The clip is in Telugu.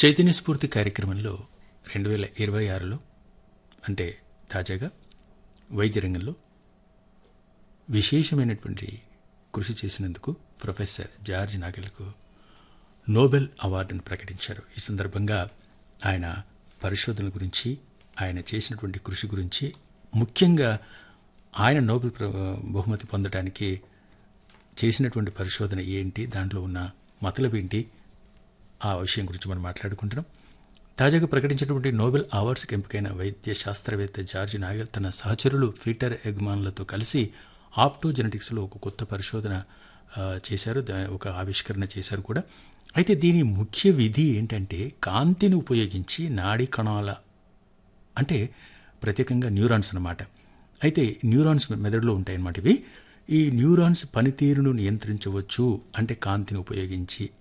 చైతన్య స్ఫూర్తి కార్యక్రమంలో రెండు వేల ఇరవై ఆరులో అంటే తాజాగా వైద్య రంగంలో విశేషమైనటువంటి కృషి చేసినందుకు ప్రొఫెసర్ జార్జ్ నాగెల్కు నోబెల్ అవార్డును ప్రకటించారు ఈ సందర్భంగా ఆయన పరిశోధనల గురించి ఆయన చేసినటువంటి కృషి గురించి ముఖ్యంగా ఆయన నోబెల్ ప్ర- బహుమతి పొందడానికి చేసినటువంటి పరిశోధన ఏంటి దాంట్లో ఉన్న మతలబు ఏంటి ఆ విషయం గురించి మనం మాట్లాడుకుంటున్నాం తాజాగా ప్రకటించినటువంటి నోబెల్ అవార్డ్స్కి ఎంపికైన వైద్య శాస్త్రవేత్త జార్జ్ నాగల్ తన సహచరులు పీటర్ ఎగ్మాన్లతో కలిసి ఆప్టోజెనెటిక్స్లో ఒక కొత్త పరిశోధన ఆ, చేశారు దా- ఒక ఆవిష్కరణ చేశారు కూడా అయితే దీని ముఖ్య విధి ఏంటంటే కాంతిని ఉపయోగించి నాడీ కణాల అంటే ప్రత్యేకంగా న్యూరాన్స్ అన్నమాట అయితే న్యూరాన్స్ మెదడులో ఉంటాయన్నమాట ఇవి ఈ న్యూరాన్స్ పనితీరును నియంత్రించవచ్చు అంటే కాంతిని ఉపయోగించి